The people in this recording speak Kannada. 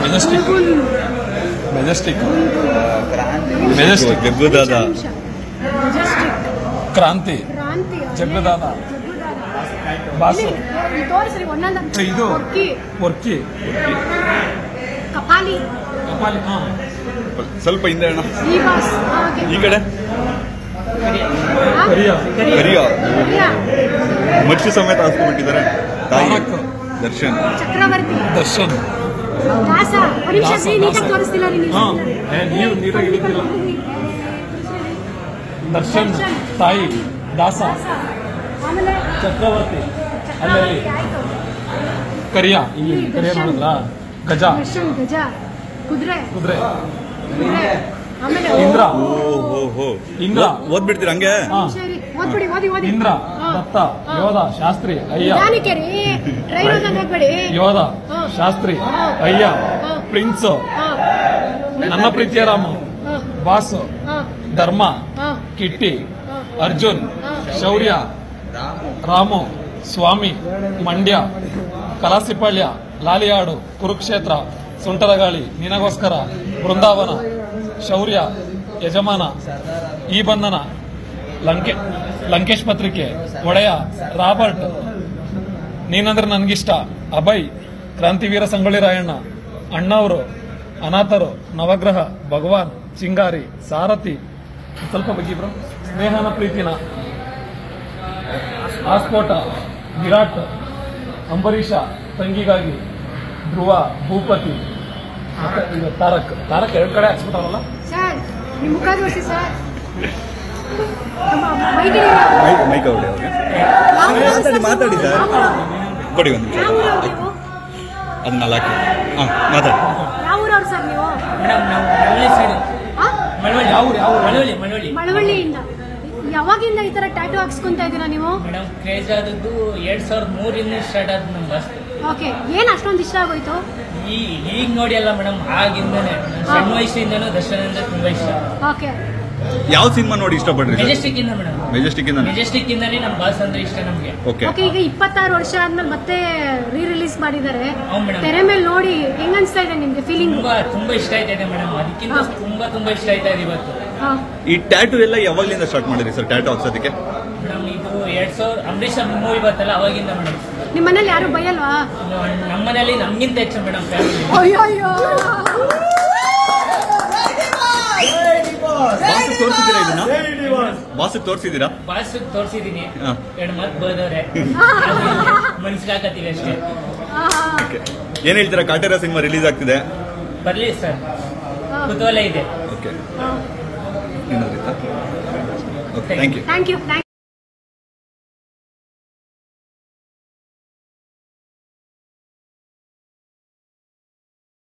Majestic Majestic Majestic Jaggudada Majestic Kranti Kranti ಜಗ್ಗುದಾದ ಜಗ್ಗುದಾದ. Boss ಇಲ್ಲಿ, ಇಲ್ಲಿ ತೋರಿಸ್ರಿ ಒಂದೊಂದು ಇದು ಕೊಕ್ಕಿ ವರ್ಕಿ ಕಪಾಲಿ ಕಪಾಲಿ ಹಾ ಸ್ವಲ್ಪ ಹಿಂದೆ ಅಣ್ಣ ಈ ಬಾಸ್ ಹಾಗೆ. ಈ ಕಡೆ ಹಾ? ಕರಿಯ ಕರಿಯ ಕರಿಯ. ಮಚ್ಚು ಸಮೇತ ಹಾಸ್ಕೊಂಡ್ಬಿಟ್ಟಿದ್ದಾರೆ ತಾಯಿ ತಾರಕ್. ದರ್ಶನ್ ಚಕ್ರವರ್ತಿ ದರ್ಶನ್ ದಾಸ ಒಂದು ನಿಮಿಷ ದಾಸ, ಶ್ರೀ ನೀಟಾಗಿ ದಾಸ. ತೋರಿಸ್ತಿಲ್ಲ ರೀ ನೀವು ಹಾ ಏ, ನೀವು ನೀಟಾಗಿ ಹಿಡಿತಿಲ್ಲ ದರ್ಶನ್ ತಾಯಿ ದಾಸ ದಾಸ. ಆಮೇಲೆ ಚಕ್ರವರ್ತಿ ಅಲ್ಲಲ್ಲಿ ಚಕ್ರವರ್ತಿ ಆಯ್ತು ಕರಿಯ ಇಲ್ಲಿ ಕರಿಯ ನೋಡಿದ್ರಾ ಗಜ ದರ್ಶನ್ ಗಜ ಕುದುರೆ ಕುದುರೆ ಕುದುರೆ ಆಮೇಲೆ ಇಂದ್ರ ಓ ಹೋ ಹೋ ಇಂದ್ರ. ಓದ್- ಓದ್ಬಿಡ್ತೀರಾ ಹಂಗೆ ಹಾ ಸರಿ ಓದ್ಬಿಡಿ ಓದಿ ಓದಿ ಇಂದ್ರ ಹಾ. ದತ್ತ ಹಾ. ಯೋಧ ಶಾಸ್ತ್ರಿ ಅಯ್ಯ ನಿಧಾನಕ್ಕೆ ರೀ ಟ್ರೈನ್ ಓದಂಗ್ ಹೋಗ್ಬೇಡಿ ಯೋಧ ಹಾ. ಶಾಸ್ತ್ರಿ ಹಾ. ಅಯ್ಯ ಹಾ. ಪ್ರಿನ್ಸ್ ಹಾ. ನನ್ನ ಪ್ರೀತಿಯ ರಾಮ ಹಾ. ಬಾಸು ಹಾ. ಧರ್ಮ ಹಾ. ಕಿಟ್ಟಿ ಹಾ. ಅರ್ಜುನ್ ಹಾ. ಶೌರ್ಯ ರಾಮು ಸ್ವಾಮಿ ಮಂಡ್ಯ ಕಲಾಸಿಪಾಳ್ಯ ಲಾಲಿಯಾಡು ಕುರುಕ್ಷೇತ್ರ ಸುಂಟದ ಗಾಳಿ ನಿನಗೋಸ್ಕರ ಬೃಂದಾವನ ಶೌರ್ಯ ಯಜಮಾನ ಈ ಬಂಧನ ಲಂಕೆ ಲಂಕೇಶ್ ಪತ್ರಿಕೆ ಒಡೆಯ ರಾಬರ್ಟ್ ನೀನಂದ್ರೆ ನನಗಿಷ್ಟ ಅಭಯ್ ಕ್ರಾಂತಿವೀರ ಸಂಗೊಳ್ಳಿ ರಾಯಣ್ಣ ಅಣ್ಣವರು ಅನಾಥರು ನವಗ್ರಹ ಭಗವಾನ್ ಚಿಂಗಾರಿ ಸಾರಥಿ ಸ್ವಲ್ಪ ಬಗ್ಗೆ ಬ್ರೋ ಸ್ನೇಹನ ಪ್ರೀತಿನ ಆಸ್ಫೋಟ ವಿರಾಟ್ ಅಂಬರೀಷ ತಂಗಿಗಾಗಿ ಧ್ರುವ ಭೂಪತಿ ಮತ್ತೆ ಇದು ತಾರಕ್ ತಾರಕ್ ಎರಡು ಕಡೆ ಹಾಕ್ಸ್ಬಿಟ್ಟಾರಲ್ಲ ಸರ್ ನಿಮ್ ಮುಖ ತೋರಿಸಿ ಸರ್ ನಮ್ಮ ಮೈದಿನ ಮೈಕ್ ಮೈಕ್ ಅವ್ರೆ ಅವ್ರಿಗೆ ಯಾವ ಊರು ಮಾತಾಡಿ ಸರ್ ಮಾತಾಡಿ ನೀವು? ಸರ್ ಕೊಡಿ ಒಂದು ನಿಮಿಷ ಯಾವ ಊರವ್ರು ನೀವು ಅದನ್ನ ನಾಲ್ಕು ಹಾಂ ಮಾತಾಡಿ ಯಾವ ಊರವ್ರು ಸರ್ ನೀವು ಮೇಡಮ್ ನಾವು ಮಳವಳ್ಳಿ ಸೈಡ್ ಆ? ಮಳವಳ್ಳಿ ಯಾವ ಊರು, ಯಾವ ಊರು? ಮಳವಳ್ಳಿ ಮಳವಳ್ಳಿ ಮಳವಳ್ಳಿಯಿಂದ ಯಾವಾಗಿಂದ ಈ ತರ ಟ್ಯಾಟೂ ಹಾಕ್ಸ್ಕೊಂತ ಇದ್ದೀರಾ ನೀವು ಮೇಡಮ್ ಕ್ರೇಜ್ ಆದದ್ದು ಎರಡ್ ಸಾವಿರದ ಮೂರಿಂದ ಸ್ಟಾರ್ಟ್ ಆದ್ ನಮ್ ಬಸ್ ಓಕೆ ಏನ್ ಅಷ್ಟೊಂದು ಇಷ್ಟ ಆಗೋಯ್ತು ಈ ಈಗ ನೋಡಿ ಅಲ್ಲ ಮೇಡಮ್ ಆಗಿಂದಾನೆ ನಾನ್ ಸಣ್ಣ ವಯಸ್ಸಿಂದನೂ ದರ್ಶನ ಅಂದ್ರೆ ತುಂಬಾ ಇಷ್ಟ ಓಕೆ ಯಾವ ಸಿನಿಮಾ ನೋಡಿ ಇಷ್ಟಪಡ್ರಿ ಸರ್ ಮೆಜೆಸ್ಟಿಕ್ ಇಂದ ಮೇಡಮ್ ಮೆಜೆಸ್ಟಿಕ್ ಇಂದ ಮೆಜೆಸ್ಟಿಕ್ ಇಂದಾನೆ ನಮ್ ಬಾಸ್ ಅಂದ್ರೆ ಇಷ್ಟ ನಮ್ಗೆ ಓಕೆ ಓಕೆ ಈಗ ಇಪ್ಪತ್ತಾರು ವರ್ಷ ಆದ್ಮೇಲೆ ಮತ್ತೆ ರೀ ರಿಲೀಸ್ ಮಾಡಿದ್ದಾರೆ ಹೌದ್ ಮೇಡಮ್. ತೆರೆ ಮೇಲೆ ನೋಡಿ ಹೆಂಗ್ ಅನ್ಸ್ತಾ ಇದೆ ನಿಮ್ಗೆ ಫೀಲಿಂಗ್ ತುಂಬಾ ತುಂಬಾ ಇಷ್ಟ ಆಯ್ತಾ ಇದೆ ಮೇಡಮ್ ಅದಕ್ಕಿಂತ ಹಾ. ತುಂಬಾ ತುಂಬಾ ಇಷ್ಟ ಆಯ್ತಾ ಇದೆ ಇವತ್ತು ಈ ಟ್ಯಾಟೂ ಎಲ್ಲ ಯಾವಾಗ್ಲಿಂದ ಸ್ಟಾರ್ಟ್ ಮಾಡಿದ್ರಿ ಸರ್ ಟ್ಯಾಟೂ ಹಾಕ್ಸೋದಕ್ಕೆ ಮೇಡಮ್ ಇದು ಎರಡ್ ಸಾವಿರ ಅಂಬರೀಷ್ ಮೂವಿ ಬರ್ತಲ್ಲ ಅವಾಗಿಂದ ಮೇಡಮ್ ನಿಮ್ ಮನೇಲಿ ಯಾರು ಬೈಯಲ್ವಾ ನಮ್ಮ ಮನೇಲಿ ನಮ್ಗಿಂತ ಹೆಚ್ಚು ಮೇಡಮ್ ಫ್ಯಾಮಿಲಿ ಅಯ್ಯೋ ಅಯ್ಯೋ ಬಾಸ್ ತೋರಿಸಿದ್ದೀರಾ ಇದನ್ನ ಬಾಸ್ ತೋರಿಸಿದ್ದೀರಾ ಬಾಸ್ ತೋರ್ಸಿದೀನಿ ಹಾ. ಎರಡು ಮಾತು ಬೋದವ್ರೆ ಮನ್ಸಿಗೆ ಹಾಕತ್ತೀವಿ ಅಷ್ಟೇ ಓಕೆ ಏನ್ ಹೇಳ್ತೀರಾ ಕಾಟೇರ ಸಿನಿಮಾ ರಿಲೀಸ್ ಆಗ್ತಿದೆ ಬರ್ಲಿ ಸರ್ ಕುತೂಹಲ ಇದೆ ಓಕೆ ಏನಾದ್ರೂ okay thank you thank you thank